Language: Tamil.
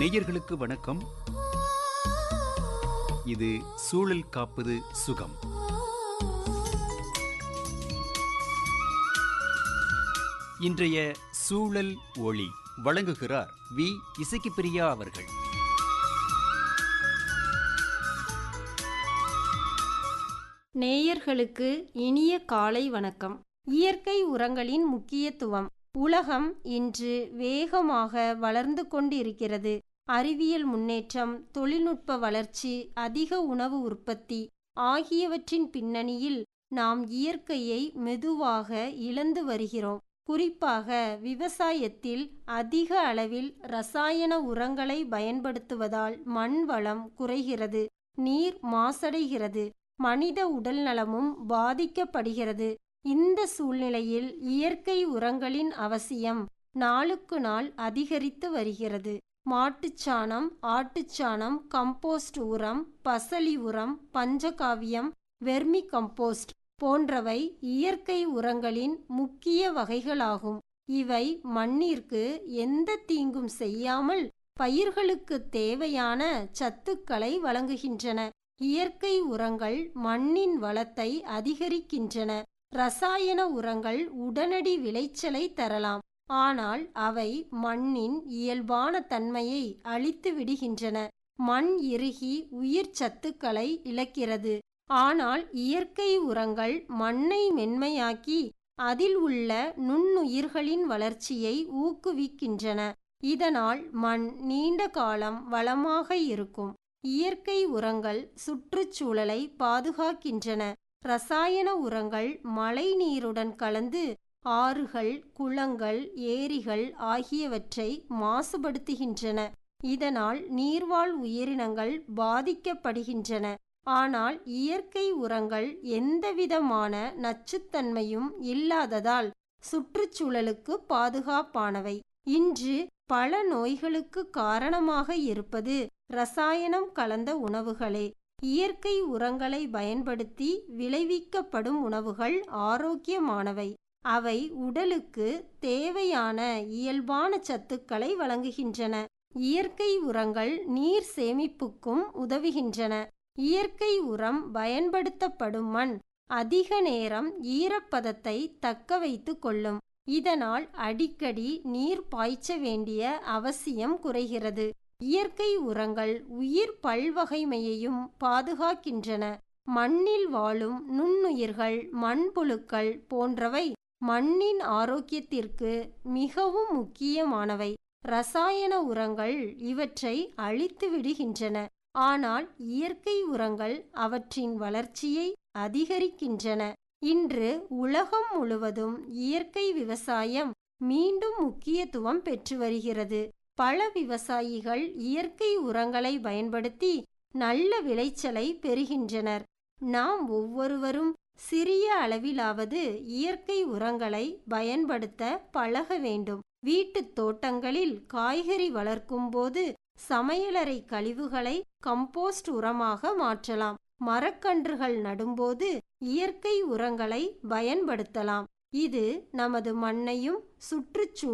நேயர்களுக்கு வணக்கம் இது சூழல் காப்பது சுகம் இன்றைய சூழல் ஒளி வழங்குகிறார் வி இசக்கிப்பிரியா அவர்கள் நேயர்களுக்கு இனிய காலை வணக்கம் இயற்கை உரங்களின் முக்கியத்துவம் உலகம் இன்று வேகமாக வளர்ந்து கொண்டிருக்கிறது அறிவியல் முன்னேற்றம் தொழில்நுட்ப வளர்ச்சி அதிக உணவு உற்பத்தி ஆகியவற்றின் பின்னணியில் நாம் இயற்கையை மெதுவாக இழந்து வருகிறோம் குறிப்பாக விவசாயத்தில் அதிக அளவில் ரசாயன உரங்களை பயன்படுத்துவதால் மண் வளம் குறைகிறது நீர் மாசடைகிறது மனித உடல்நலமும் பாதிக்கப்படுகிறது இந்த சூழ்நிலையில் இயற்கை உரங்களின் அவசியம் நாளுக்கு நாள் அதிகரித்து வருகிறது மாட்டுச்சாணம் ஆட்டுச்சாணம் கம்போஸ்ட் உரம் பசலி உரம் பஞ்சகாவியம் வெர்மி கம்போஸ்ட் போன்றவை இயற்கை உரங்களின் முக்கிய வகைகளாகும் இவை மண்ணிற்கு எந்த தீங்கும் செய்யாமல் பயிர்களுக்கு தேவையான சத்துக்களை வழங்குகின்றன இயற்கை உரங்கள் மண்ணின் வளத்தை அதிகரிக்கின்றன ரசாயன உரங்கள் உடனடி விளைச்சலை தரலாம் ஆனால் அவை மண்ணின் இயல்பான தன்மையை அழித்து விடுகின்றன மண் இறுகி உயிர் சத்துக்களை இழக்கிறது ஆனால் இயற்கை உரங்கள் மண்ணை மென்மையாக்கி அதில் உள்ள நுண்ணுயிர்களின் வளர்ச்சியை ஊக்குவிக்கின்றன இதனால் மண் நீண்ட காலம் வளமாக இருக்கும் இயற்கை உரங்கள் சுற்றுச்சூழலை பாதுகாக்கின்றன ரசாயன உரங்கள் மழை நீருடன் கலந்து ஆறுகள் குளங்கள் ஏரிகள் ஆகியவற்றை மாசுபடுத்துகின்றன இதனால் நீர்வாழ் உயிரினங்கள் பாதிக்கப்படுகின்றன ஆனால் இயற்கை உரங்கள் எந்தவிதமான நச்சுத்தன்மையும் இல்லாததால் சுற்றுச்சூழலுக்கு பாதுகாப்பானவை இன்று பல நோய்களுக்கு காரணமாக இருப்பது ரசாயனம் கலந்த உணவுகளே இயற்கை உரங்களை பயன்படுத்தி விளைவிக்கப்படும் உணவுகள் ஆரோக்கியமானவை அவை உடலுக்கு தேவையான இயல்பான சத்துக்களை வழங்குகின்றன இயற்கை உரங்கள் நீர் சேமிப்புக்கும் உதவுகின்றன இயற்கை உரம் பயன்படுத்தப்படும் மண் அதிக நேரம் ஈரப்பதத்தை தக்க வைத்து கொள்ளும் இதனால் அடிக்கடி நீர் பாய்ச்ச வேண்டிய அவசியம் குறைகிறது இயற்கை உரங்கள் உயிர் பல்வகைமையையும் பாதுகாக்கின்றன மண்ணில் வாழும் நுண்ணுயிர்கள் மண்புழுக்கள் போன்றவை மண்ணின் ஆரோக்கியத்திற்கு மிகவும் முக்கியமானவை ரசாயன உரங்கள் இவற்றை அழித்து விடுகின்றன ஆனால் இயற்கை உரங்கள் அவற்றின் வளர்ச்சியை அதிகரிக்கின்றன இன்று உலகம் முழுவதும் இயற்கை விவசாயம் மீண்டும் முக்கியத்துவம் பெற்று வருகிறது பல விவசாயிகள் இயற்கை உரங்களை பயன்படுத்தி நல்ல விளைச்சலை பெறுகின்றனர் நாம் ஒவ்வொருவரும் சிறிய அளவிலாவது இயற்கை உரங்களை பயன்படுத்த பழக வேண்டும் வீட்டுத் தோட்டங்களில் காய்கறி வளர்க்கும் போது சமையலறை கழிவுகளை கம்போஸ்ட் உரமாக மாற்றலாம் மரக்கன்றுகள் நடும்போது இயற்கை உரங்களை பயன்படுத்தலாம் இது நமது மண்ணையும் சுற்றுச்சூழல்